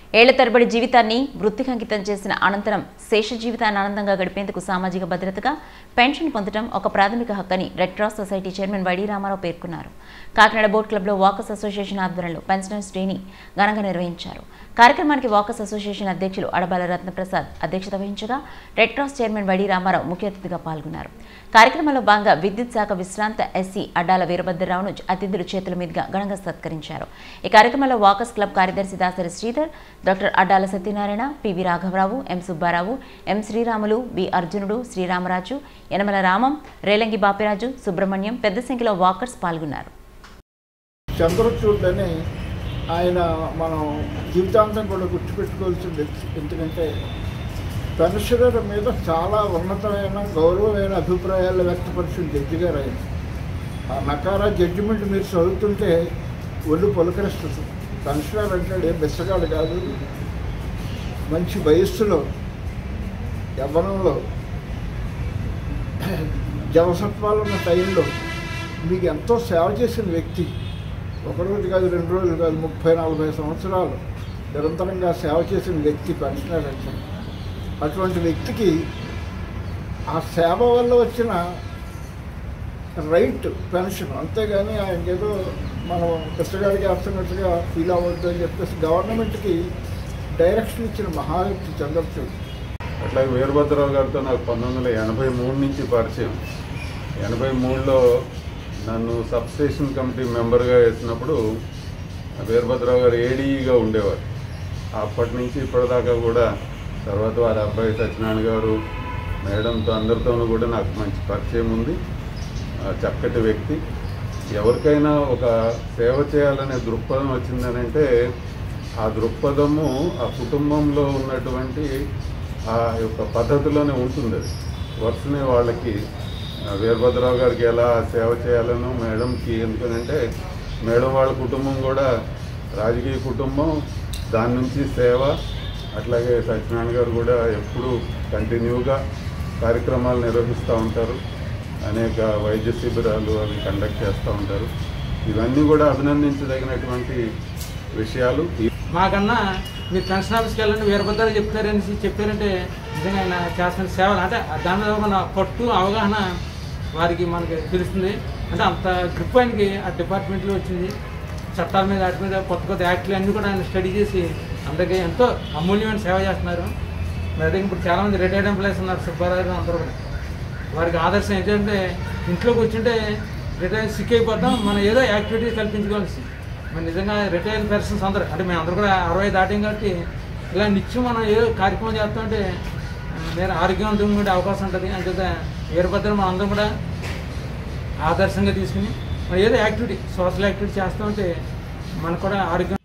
ఏళ్ల తరబడి జీవితాన్ని వృత్తికి అంకితం చేసిన అనంతరం శేష జీవితాన్ని ఆనందంగా గడిపేందుకు సామాజిక భద్రతగా పెన్షన్ పొందడం ఒక ప్రాథమిక హక్కని red cross society chairman Y D Rama Rao పేర్కొన్నారు కాకినాడ బోట్ క్లబ్లో వాకర్స్ అసోసియేషన్ ఆధ్వర్యంలో పెన్షనర్స్ డేని ఘనంగా నిర్వహించారు కార్యక్రమానికి వాకర్స్ అసోసియేషన్ అధ్యక్షులు అడబాల రత్నప్రసాద్ అధ్యక్షత వహించగా red cross chairman Y D Rama Rao ముఖ్య అతిథిగా పాల్గొన్నారు కార్యక్రమంలో భాగంగా విద్యుత్ శాఖ విశ్రాంత ఎస్సీ అడ్డాల వీరభద్రరావును అతిథులు చేతుల మీదుగా ఘనంగా సత్కరించారు ఈ కార్యక్రమంలో వాకర్స్ క్లబ్ కార్యదర్శి దాసరి శ్రీధర్ డాక్టర్ అడ్డాల సత్యనారాయణ పివి రాఘవరావు ఎం సుబ్బారావు ఎం శ్రీరాములు వి అర్జునుడు శ్రీరామరాజు యనమల రామం రేలంగి బాపిరాజు సుబ్రహ్మణ్యం పెద్ద సంఖ్యలో వాకర్స్ పాల్గొన్నారు చంద్రచూడ్ అని ఆయన మనం జీవితాంతం కూడా గుర్తుపెట్టుకోవాల్సిన వ్యక్తి ఎందుకంటే పెన్షనర్ మీద చాలా ఉన్నతమైన గౌరవమైన అభిప్రాయాలు వ్యక్తపరిచిన జడ్జి గారు ఆయన ఆ నకారా జడ్జిమెంట్ మీరు చదువుతుంటే ఒళ్ళు పులకరిస్తుంది పెన్షనర్ అంటే బెස්සగాడు కాదు మంచి వయస్సులో యవ్వనంలో జవసత్వాలు ఉన్న టైంలో మీకు ఎంతో సేవ చేసిన వ్యక్తి ఒక రోజు కాదు రెండు రోజులు కాదు ముప్పై నలభై సంవత్సరాలు నిరంతరంగా సేవ చేసిన వ్యక్తి పెన్షనర్ అంటే అటువంటి వ్యక్తికి ఆ సేవ వల్ల వచ్చిన రైట్ పెన్షన్ అంతేగాని ఆయనకి ఏదో మనం కష్టగాడికి వేస్తున్నట్టుగా ఫీల్ అవ్వద్దు అని చెప్పేసి గవర్నమెంట్కి డైరెక్షన్ ఇచ్చిన మహావ్యక్తి చంద్రచూడ్ అట్లాగే వీరభద్రరావు గారితో నాకు పంతొమ్మిది వందల ఎనభై మూడు నుంచి పరిచయం ఎనభై మూడులో నన్ను సబ్ స్టేషన్ కమిటీ మెంబర్గా వేసినప్పుడు వీరభద్రరావు గారు ఏడీఈగా ఉండేవారు అప్పటి నుంచి ఇప్పటిదాకా కూడా తర్వాత వారి అబ్బాయి సత్యనారాయణ గారు మేడంతో అందరితోనూ కూడా నాకు మంచి పరిచయం ఉంది ఆ, చక్కటి వ్యక్తి ఎవరికైనా ఒక సేవ చేయాలనే దృక్పథం వచ్చిందనంటే ఆ దృక్పథము ఆ కుటుంబంలో ఉన్నటువంటి ఆ యొక్క పద్ధతిలోనే ఉంటుంది అది వరుసనే వాళ్ళకి ఆ, వీరభద్రరావు గారికి ఎలా సేవ చేయాలనో మేడంకి ఎందుకంటే మేడం వాళ్ళ కుటుంబం కూడా రాజకీయ కుటుంబం దాని నుంచి సేవ అట్లాగే సత్యనారాయణ గారు కూడా ఎప్పుడూ కంటిన్యూగా కార్యక్రమాలు నిర్వహిస్తూ ఉంటారు అనేక వైద్య శిబిరాలు అవి కండక్ట్ చేస్తూ ఉంటారు ఇవన్నీ కూడా అభినందించదగినటువంటి విషయాలు ఈ మాకన్నా మీరు పెన్షన్ ఆఫీస్కి వెళ్ళండి వీరభద్రాలు చెప్తారని చెప్పారంటే నిజంగా ఆయన చేస్తున్న సేవలు అంటే దాని మీద మన పట్టు అవగాహన వారికి మనకి తెలుస్తుంది అంటే అంత గ్రిప్ ఆయనకి ఆ డిపార్ట్మెంట్లో వచ్చింది చట్టాల మీద వాటి మీద కొత్త కొత్త యాక్ట్లు అన్నీ కూడా ఆయన స్టడీ చేసి అందరికీ ఎంతో అమూల్యమైన సేవ చేస్తున్నారు మరి అదే ఇప్పుడు చాలామంది రిటైర్డ్ ఎంప్లాయీస్ ఉన్నారు సుబ్బారావు గారు అందరూ కూడా వారికి ఆదర్శం ఏంటంటే ఇంట్లో కూర్చుంటే రిటైర్ సిక్ అయిపోతాం మనం ఏదో యాక్టివిటీస్ కల్పించుకోవాల్సి మరి నిజంగా రిటైర్డ్ పర్సన్స్ అందరూ అంటే మేము అందరూ కూడా అరవై దాటాం కాబట్టి ఇలా నిత్యం మనం ఏదో కార్యక్రమం చేస్తుంటే నేను ఆరోగ్యవంతంగా ఉండే అవకాశం ఉంటుంది అంచేత వీరభద్రం మనం అందరం కూడా ఆదర్శంగా తీసుకుని మనం ఏదో యాక్టివిటీ సోషల్ యాక్టివిటీ చేస్తూ ఉంటే మనకు కూడా ఆరోగ్యం